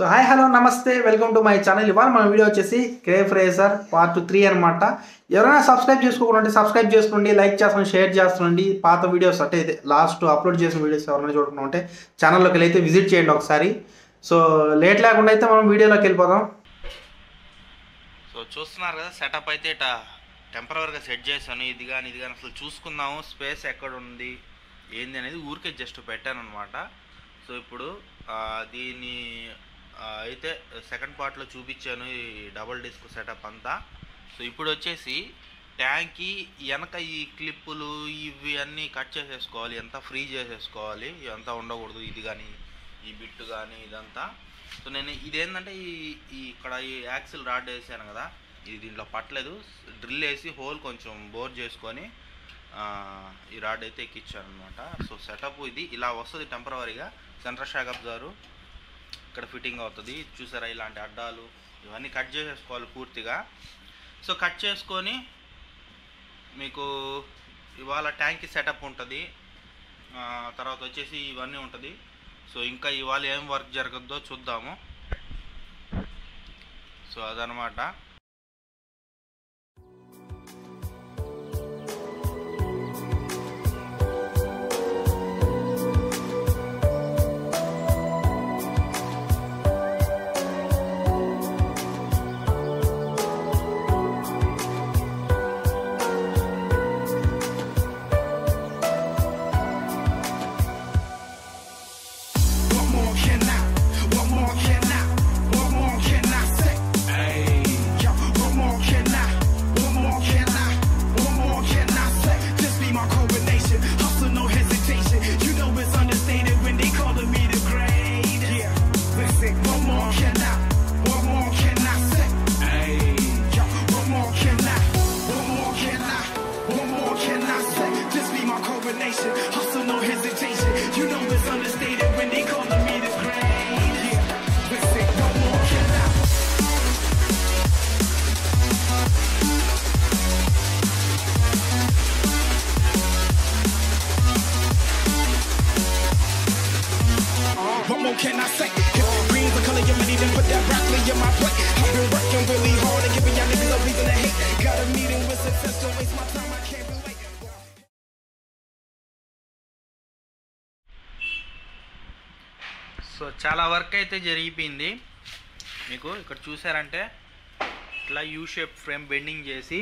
So hi hello నమస్తే welcome to my channel ఇవాళ మన వీడియో వచ్చేసి క్రేఫ్ రేసర్ పార్ట్ త్రీ అనమాట ఎవరైనా సబ్స్క్రైబ్ చేసుకోకుండా సబ్స్క్రైబ్ చేసుకోండి లైక్ చేస్తుండి షేర్ చేస్తుండండి పాత వీడియోస్ అంటే ఇది లాస్ట్ అప్లోడ్ చేసిన వీడియోస్ ఎవరైనా చూడకుండా ఉంటే ఛానల్లోకి వెళ్ళి అయితే విజిట్ చేయండి ఒకసారి సో లేట్ లేకుండా అయితే మనం వీడియోలోకి వెళ్ళిపోదాం సో చూస్తున్నారు కదా సెటప్ అయితే ఇట టెంపరీగా సెట్ చేశాను ఇది కానీ ఇది కానీ అసలు చూసుకుందాము స్పేస్ ఎక్కడ ఉంది ఏంది అనేది ఊరికే జస్ట్ పెట్టాను అనమాట సో ఇప్పుడు ఆ, దీన్ని ఆ, అయితే సెకండ్ పార్ట్లో చూపించాను ఈ డబుల్ డిస్క్ సెటప్ అంతా సో ఇప్పుడు వచ్చేసి ట్యాంక్కి వెనక ఈ క్లిప్పులు ఇవి అన్నీ కట్ చేసేసుకోవాలి ఎంత ఫ్రీ చేసేసుకోవాలి ఇదంతా ఉండకూడదు ఇది కానీ ఈ బిట్ కానీ ఇదంతా సో నేను ఇదేంటంటే ఈ ఈ ఇక్కడ ఈ యాక్సిల్ రాడ్ వేసాను కదా ఇది దీంట్లో పట్టలేదు డ్రిల్ వేసి హోల్ కొంచెం బోర్ చేసుకొని ఆ, ఈ రాడ్ అయితే ఎక్కించాను అనమాట సో సెటప్ ఇది ఇలా వస్తుంది టెంపరీగా సెంటర్ షాక్ అబ్జారు ఇక్కడ ఫిట్టింగ్ అవుతుంది చూసారా ఇలాంటి అడ్డాలు ఇవన్నీ కట్ చేసేసుకోవాలి పూర్తిగా సో కట్ చేసుకొని మీకు ఇవాళ ట్యాంక్ సెటప్ ఉంటుంది ఆ, తర్వాత వచ్చేసి ఇవన్నీ ఉంటుంది సో ఇంకా ఇవాళ ఏం వర్క్ జరగద్దో చూద్దాము సో అదనమాట What more can I? What more can I? What more can I say? Hey, yo, what more can I? What more can I? What more can I say? This be my coronation. Hustle, no hesitation. You know it's understated when they calling me the great. Yeah, listen. What more can I? What more can I say? Hey, yo, what more can I? What more can I? What more can I say? This be my coronation. Hustle, no hesitation. You know it's understated when they calling me the great. Yeah, listen. What more can I? What more can I say? Green's the color of money, then put that broccoli in my plate. I've been working really hard and giving y'all niggas a reason to hate. Got a meeting with success, don't waste my time, I can't relate. So చాలా work అయితే జరిగిపోయింది మీకు ఇక్కడ చూసారంటే ఇట్లా U shape frame bending చేసి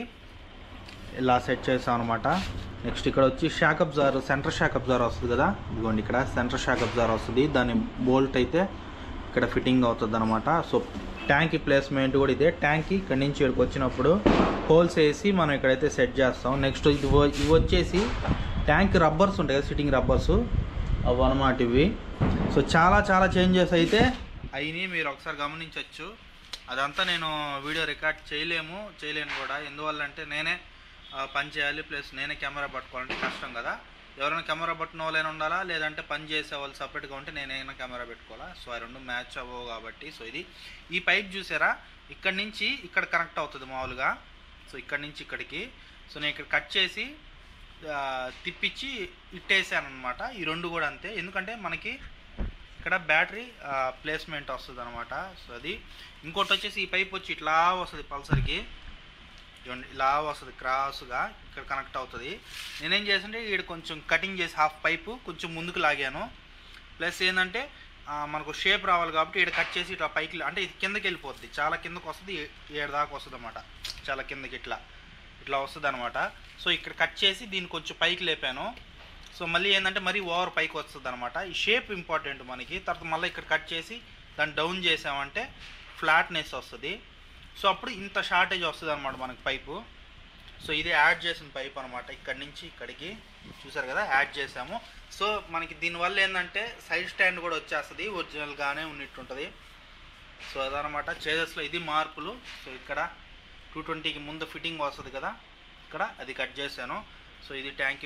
ఇలా set చేసాం అనమాట నెక్స్ట్ ఇక్కడ వచ్చి shock absorber centre shock absorber వస్తుంది కదా ఇదిగోండి ఇక్కడ సెంటర్ షాక్ అబ్జార్ వస్తుంది దాని బోల్ట్ అయితే ఇక్కడ ఫిట్టింగ్ అవుతుంది అనమాట సో ట్యాంక్ ప్లేస్మెంట్ కూడా ఇదే ట్యాంక్ ఇక్కడ నుంచి ఇక్కడికి వచ్చినప్పుడు హోల్స్ వేసి మనం ఇక్కడైతే సెట్ చేస్తాం నెక్స్ట్ ఇది వ- ఇవి వచ్చేసి ట్యాంక్ రబ్బర్స్ ఉంటాయి కదా సిట్టింగ్ రబ్బర్స్ అవి అనమాట ఇవి సో చాలా చాలా చేంజెస్ అయితే అయినాయి మీరు ఒకసారి గమనించవచ్చు అదంతా నేను వీడియో రికార్డ్ చేయలేము చేయలేను కూడా ఎందువల్ల అంటే నేనే ఆ, పని చేయాలి ప్లస్ నేనే కెమెరా పట్టుకోవాలంటే కష్టం కదా ఎవరైనా కెమెరా పట్టిన వాళ్ళైనా ఉండాలా లేదంటే పని చేసే వాళ్ళు సపరేట్గా ఉంటే నేనైనా కెమెరా పెట్టుకోవాలా సో ఆ రెండు మ్యాచ్ అవ్వవు కాబట్టి సో ఇది ఈ పైప్ చూసారా ఇక్కడ నుంచి ఇక్కడ కనెక్ట్ అవుతుంది మామూలుగా సో ఇక్కడ నుంచి ఇక్కడికి సో నేను ఇక్కడ కట్ చేసి ఆ, తిప్పించి ఇట్టేసాను అనమాట ఈ రెండు కూడా అంతే ఎందుకంటే మనకి ఇక్కడ బ్యాటరీ ప్లేస్మెంట్ వస్తుంది అనమాట సో అది ఇంకోటి వచ్చేసి ఈ పైప్ వచ్చి ఇట్లా వస్తుంది పల్సర్కి చూడండి ఇలా వస్తుంది క్రాస్గా ఇక్కడ కనెక్ట్ అవుతుంది నేనేం చేసింటే ఇక్కడ కొంచెం కటింగ్ చేసి హాఫ్ పైపు కొంచెం ముందుకు లాగాను ప్లస్ ఏంటంటే ఆ, మనకు షేప్ రావాలి కాబట్టి ఇక్కడ కట్ చేసి ఇట్లా పైకి అంటే ఇది కిందకి వెళ్ళిపోద్ది చాలా కిందకు వస్తుంది ఏడు దాకా వస్తుంది అనమాట చాలా కిందకి ఇట్లా ఇట్లా వస్తుంది అనమాట సో ఇక్కడ కట్ చేసి దీన్ని కొంచెం పైకి లేపాను సో మళ్ళీ ఏంటంటే మరీ ఓవర్ పైకి వస్తుంది అనమాట ఈ షేప్ ఇంపార్టెంట్ మనకి తర్వాత మళ్ళీ ఇక్కడ కట్ చేసి దాన్ని డౌన్ చేసామంటే ఫ్లాట్నెస్ వస్తుంది సో అప్పుడు ఇంత షార్టేజ్ వస్తుంది అనమాట మనకి పైపు సో ఇది యాడ్ చేసిన పైప్ అనమాట ఇక్కడి నుంచి ఇక్కడికి చూసారు కదా యాడ్ చేసాము సో మనకి దీనివల్ల ఏంటంటే సైడ్ స్టాండ్ కూడా వచ్చేస్తుంది ఒరిజినల్గానే ఉన్నట్టుంటుంది సో అదనమాట చేజెస్లో ఇది మార్పులు సో ఇక్కడ టూ ట్వంటీకి ముందు ఫిట్టింగ్ వస్తుంది కదా ఇక్కడ అది కట్ చేశాను సో ఇది ట్యాంక్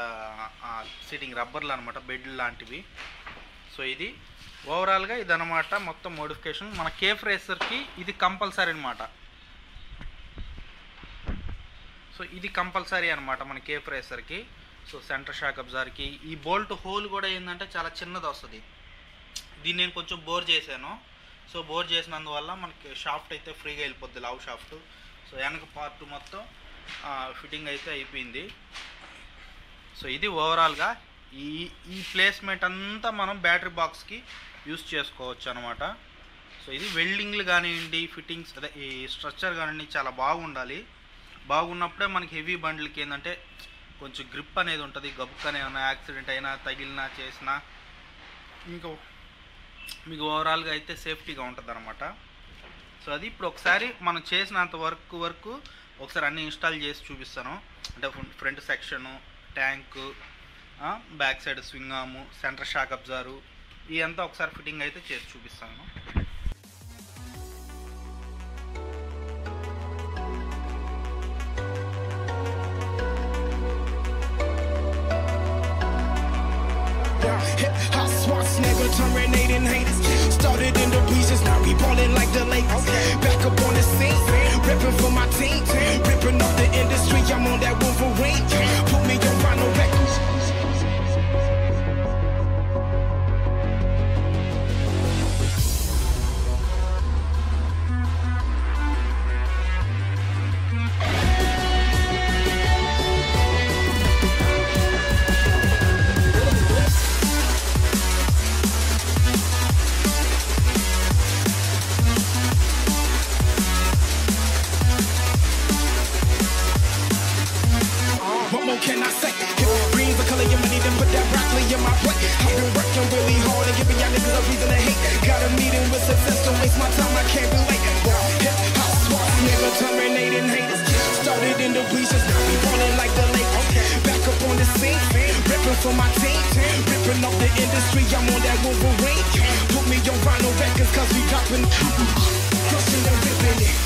సీటింగ్ రబ్బర్లు అనమాట బెడ్ లాంటివి సో ఇది ఓవరాల్గా ఇది అనమాట మొత్తం మోడిఫికేషన్ మన కేఫ్ రేసర్కి ఇది కంపల్సరీ అనమాట సో ఇది కంపల్సరీ అనమాట మన కేఫ్ రేసర్కి సో సెంటర్ షాక్ అబ్జార్కి ఈ బోల్ట్ హోల్ కూడా ఏంటంటే చాలా చిన్నది వస్తుంది దీన్ని నేను కొంచెం బోర్ చేశాను సో బోర్ చేసినందువల్ల మనకి షాఫ్ట్ అయితే ఫ్రీగా వెళ్ళిపోద్ది లావ్ షాఫ్ట్ సో వెనక పార్ట్ మొత్తం ఫిట్టింగ్ అయితే అయిపోయింది సో ఇది ఓవరాల్గా ఈ ఈ ప్లేస్మెంట్ అంతా మనం బ్యాటరీ బాక్స్కి యూస్ చేసుకోవచ్చు అనమాట సో ఇది వెల్డింగ్లు కానివ్వండి ఫిట్టింగ్స్ అదే ఈ స్ట్రక్చర్ కానివ్వండి చాలా బాగుండాలి బాగున్నప్పుడే మనకి హెవీ బండ్లకి ఏంటంటే కొంచెం గ్రిప్ అనేది ఉంటుంది గబుక్కనే ఏమైనా యాక్సిడెంట్ అయినా తగిలినా చేసినా ఇంకా మీకు ఓవరాల్గా అయితే సేఫ్టీగా ఉంటుంది అనమాట సో అది ఇప్పుడు ఒకసారి మనం చేసినంత వర్క్ వరకు ఒకసారి అన్ని ఇన్స్టాల్ చేసి చూపిస్తాను అంటే front section tank back side swing arm centre shock absorber ఇదంతా ఒకసారి ఫిట్టింగ్ అయితే చేసి చూపిస్తాను Hip hop swats, nigga, terminating haters. Started in the breezes, now we ballin' like the Lakers. Back up on the scene, ripping for my team, ripping up the industry. I'm on that Wolverine. Put me on vinyl records. What more can I say? If green's the color of your money, then put that broccoli in my plate. I've been working really hard and giving y'all niggas a reason to hate. Got a meeting with success, don't waste my time, I can't relate. Hip hop swat, nigga, terminating haters. Started in the bleachers, now we ballin' like the Lakers. Back up on the scene, ripping for my team, ripping up the industry. I'm on that Wolverine. Put me on vinyl records, cause we dropping, crushing and ripping it.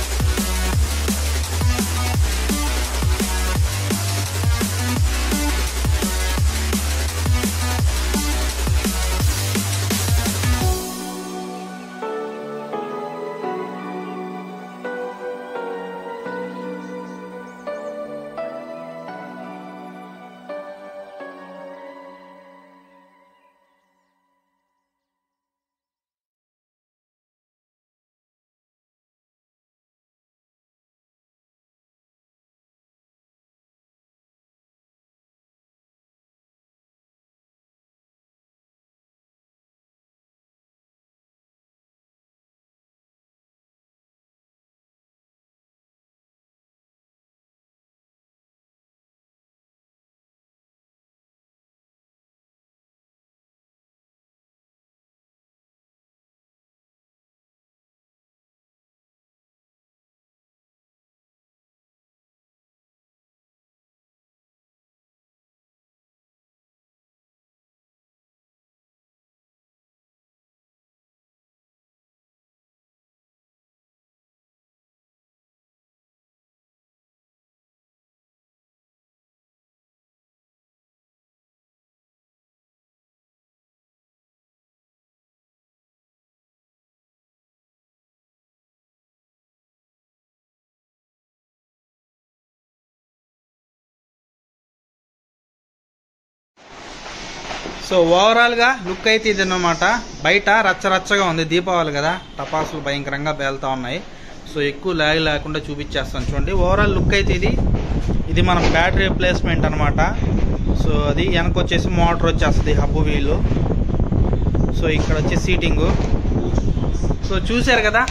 So ఓవరాల్గా look అయితే ఇది అన్నమాట బయట రచ్చ రచ్చగా ఉంది దీపావళి కదా టపాసులు భయంకరంగా పేలుతా ఉన్నాయి సో ఎక్కువ లాగ్ లేకుండా చూపించేస్తాను చూడండి ఓవరాల్ లుక్ అయితే ఇది ఇది మన బ్యాటరీ రిప్లేస్మెంట్ అనమాట సో అది వెనక వచ్చేసి మోటార్ వచ్చేస్తుంది హబ్బు వీలు సో ఇక్కడ వచ్చి సీటింగు సో చూశారు కదా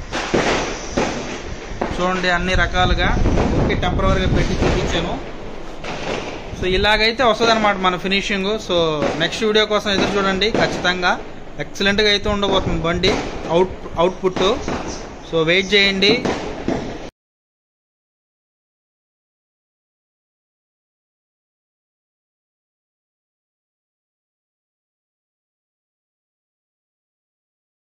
చూడండి అన్ని రకాలుగా ఓకే టెంపరీగా పెట్టి చూపించాను సో ఇలాగైతే వస్తుంది అనమాట మన ఫినిషింగ్ సో నెక్స్ట్ వీడియో కోసం ఎదురు చూడండి ఖచ్చితంగా ఎక్సలెంట్గా అయితే ఉండబోతుంది బండి అవుట్ అవుట్పుట్ సో వెయిట్ చేయండి